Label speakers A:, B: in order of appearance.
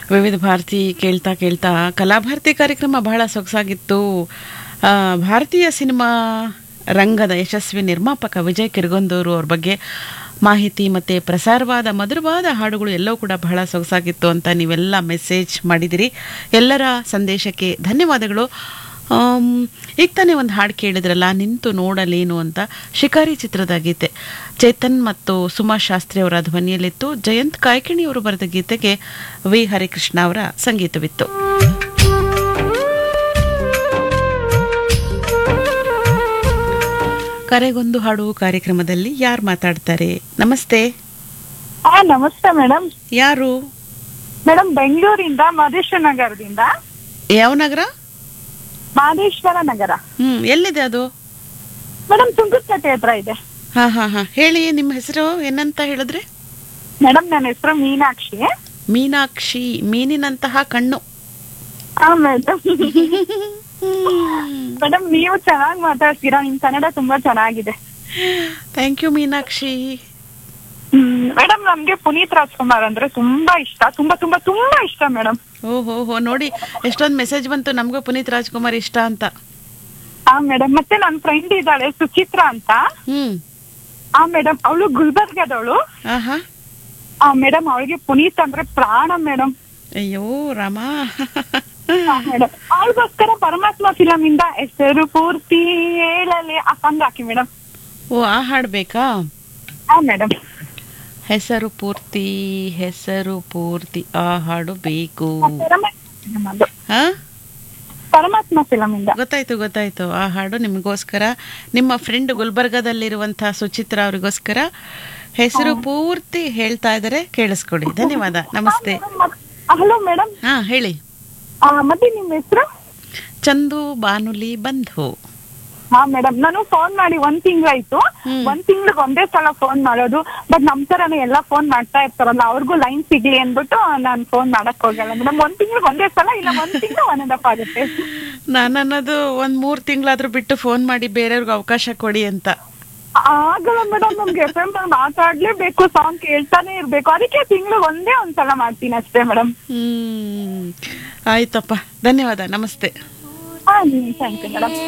A: ವಿವಿಧ ಭಾರತಿ ಕೇಳ್ತಾ ಕೇಳ್ತಾ ಕಲಾಭಾರತಿ ಕಾರ್ಯಕ್ರಮ ಬಹಳ ಸೊಗಸಾಗಿತ್ತು ಆ, ಭಾರತೀಯ ಸಿನಿಮಾ ರಂಗದ ಯಶಸ್ವಿ ನಿರ್ಮಾಪಕ ವಿಜಯ್ ಕಿರ್ಗೊಂದೂರು ಅವ್ರ ಬಗ್ಗೆ ಮಾಹಿತಿ ಮತ್ತು ಪ್ರಸಾರವಾದ ಮಧುರವಾದ ಹಾಡುಗಳು ಎಲ್ಲವೂ ಕೂಡ ಬಹಳ ಸೊಗಸಾಗಿತ್ತು ಅಂತ ನೀವೆಲ್ಲ ಮೆಸೇಜ್ ಮಾಡಿದಿರಿ ಎಲ್ಲರ ಸಂದೇಶಕ್ಕೆ ಧನ್ಯವಾದಗಳು ಆಮ್, ಈಗ ತಾನೇ ಒಂದು ಹಾಡು ಕೇಳಿದ್ರಲ್ಲ ನಿಂತು ನೋಡಲೇನು ಅಂತ ಶಿಕಾರಿ ಚಿತ್ರದ ಗೀತೆ ಚೇತನ್ ಮತ್ತು ಸುಮಾ ಶಾಸ್ತ್ರಿ ಅವರ ಧ್ವನಿಯಲ್ಲಿತ್ತು ಜಯಂತ್ ಕಾಯ್ಕಿಣಿ ಅವರು ಬರೆದ ಗೀತೆಗೆ ವಿ ಹರಿಕೃಷ್ಣ ಅವರ ಸಂಗೀತವಿತ್ತು ಕರೆಗೊಂದು ಹಾಡು ಕಾರ್ಯಕ್ರಮದಲ್ಲಿ ಯಾರು ಮಾತಾಡ್ತಾರೆ ನಮಸ್ತೆ
B: ಹಾ ನಮಸ್ತೆ ಮೇಡಮ್
A: ಯಾರು
B: ಮೇಡಮ್ ಬೆಂಗಳೂರಿಂದ ಮಹದೇಶ್ವರ ನಗರದಿಂದ
A: ಯಾವ ನಗರ
B: ಮಹದೇಶ್ವರ ನಗರ
A: ಹ್ಮ್ ಎಲ್ಲಿದೆ ಅದು
B: ಮೇಡಮ್ ತುಂಗಸ್ಕಟ್ಟೆ ಹತ್ರ ಇದೆ
A: ಹಾ ಹಾ ಹಾ ಹೇಳಿ ನಿಮ್ಮ ಹೆಸರು ಏನಂತ ಹೇಳಿದ್ರೆ
B: ಮೇಡಮ್ ನನ್ನ ಹೆಸರು ಮೀನಾಕ್ಷಿ
A: ಮೀನಾಕ್ಷಿ ಮೀನಿನಂತಹ ಕಣ್ಣು
B: ಹಾ ಮೇಡಮ್ ಮೇಡಮ್ ನೀವು ಚೆನ್ನಾಗಿ ಮಾತಾಡ್ತೀರಾ ನಿಮ್ ಕನ್ನಡ ತುಂಬಾ ಚೆನ್ನಾಗಿದೆ
A: ಥ್ಯಾಂಕ್ ಯು ಮೀನಾಕ್ಷಿ
B: ಮೇಡಮ್ ನಮ್ಗೆ ಪುನೀತ್ ರಾಜ್ಕುಮಾರ್ ಅಂದ್ರೆ ತುಂಬಾ ಇಷ್ಟ ತುಂಬಾ ತುಂಬಾ ತುಂಬಾ ಇಷ್ಟ ಮೇಡಮ್
A: ಓಹೋ ಹೋ ನೋಡಿ ಎಷ್ಟೊಂದು ಮೆಸೇಜ್ ಬಂತು ನಮಗೂ ಪುನೀತ್ ರಾಜ್ಕುಮಾರ್ ಇಷ್ಟ ಅಂತ
B: ಹಾ ಮೇಡಮ್ ಮತ್ತೆ ನನ್ನ ಫ್ರೆಂಡ್ ಇದ್ದಾಳೆ ಸುಚಿತ್ರ ಅಂತ
A: ಹ್ಮ್
B: ಆ ಮೇಡಮ್ ಅವಳು ಗುಲ್ಬರ್ಗದವಳು
A: ಆಹಾ
B: ಆ ಮೇಡಮ್ ಅವಳಿಗೆ ಪುನೀತ್ ಅಂದ್ರೆ ಪ್ರಾಣ ಮೇಡಮ್
A: ಅಯ್ಯೋ ರಾಮ
B: ಮೇಡಮ್ ಅವಳಿಗೋಸ್ಕರ ಪರಮಾತ್ಮ ಫಿಲಂ ಇಂದ ಹೆಸರು ಪೂರ್ತಿ ಹೇಳಲೆ ಆ ಸಾಂಗ್ ಹಾಕಿ ಮೇಡಮ್
A: ಓ ಆ ಹಾಡ್ ಬೇಕಾ
B: ಹಾ ಮೇಡಮ್
A: ಹೆಸರು ಪೂರ್ತಿ ಹೆಸರು ಪೂರ್ತಿ ಆ ಹಾಡು ಬೇಕು
B: ಅದು
A: ಹಾ
B: ಪರಮಾತ್ಮ ಫಿಲಂ ಇಂದ
A: ಗೊತ್ತಾಯ್ತು ಗೊತ್ತಾಯ್ತು ಆ ಹಾಡು ನಿಮಗೋಸ್ಕರ ನಿಮ್ಮ ಫ್ರೆಂಡ್ ಗುಲ್ಬರ್ಗದಲ್ಲಿರುವಂತಹ ಸುಚಿತ್ರ ಅವರಿಗೋಸ್ಕರ ಹೆಸರು ಪೂರ್ತಿ ಹೇಳ್ತಾ ಇದ್ದಾರೆ ಕೇಳಿಸ್ಕೊಡಿ ಧನ್ಯವಾದ ನಮಸ್ತೆ
B: ಹಲೋ ಮೇಡಮ್
A: ಹಾ ಹೇಳಿ
B: ಮತ್ತೆ ನಿಮ್ ಹೆಸರು
A: ಚಂದು ಬಾನುಲಿ ಬಂಧು
B: ಹಾ ಮೇಡಮ್ ನಾನು ಫೋನ್ ಮಾಡಿ ಒಂದ್ ತಿಂಗಳಾಯ್ತು
A: ಹ್ಮ್.
B: ಒಂದ್ ತಿಂಗ್ಳಿಗೆ ಒಂದೇ ಸಲ ಫೋನ್ ಮಾಡೋದು ಬಟ್ ನಮ್ ತರನೇ ಎಲ್ಲಾ ಫೋನ್ ಮಾಡ್ತಾ ಇರ್ತಾರಲ್ಲ ಅವ್ರಿಗೂ ಲೈನ್ ಸಿಗ್ಲಿ ಅನ್ಬಿಟ್ಟು ನಾನ್ ಫೋನ್ ಮಾಡಕ್ ಹೋಗಲ್ಲ ಮೇಡಮ್ ಒಂದ್ ತಿಂಗ್ಳಿಗೆ ಒಂದೇ ಸಲ ಇಲ್ಲ ಒಂದ್ ತಿಂಗಳು ಒನ್ ಅಂಡ್ ಆಗುತ್ತೆ
A: ನಾನು ಅನ್ನೋದು ಒಂದ್ ಮೂರ್ ತಿಂಗಳಾದ್ರೂ ಬಿಟ್ಟು ಫೋನ್ ಮಾಡಿ ಬೇರೆಯವ್ರಿಗೆ ಅವಕಾಶ ಕೊಡಿ ಅಂತ
B: ಆಗಲ್ಲ ಮೇಡಮ್ ನಮ್ಗೆ ಎಫ್ ಎಂ ಮಾತಾಡ್ಲೇಬೇಕು ಸಾಂಗ್ ಕೇಳ್ತಾನೆ ಇರ್ಬೇಕು ಅದಕ್ಕೆ ತಿಂಗ್ಳಿಗೆ ಒಂದೇ ಒಂದ್ಸಲ ಮಾಡ್ತೀನಿ ಅಷ್ಟೇ ಮೇಡಮ್
A: ಹ್ಮ್ ಆಯ್ತಪ್ಪ ಧನ್ಯವಾದ ನಮಸ್ತೆ
B: ಹಾ ಥ್ಯಾಂಕ್ ಯು ಮೇಡಮ್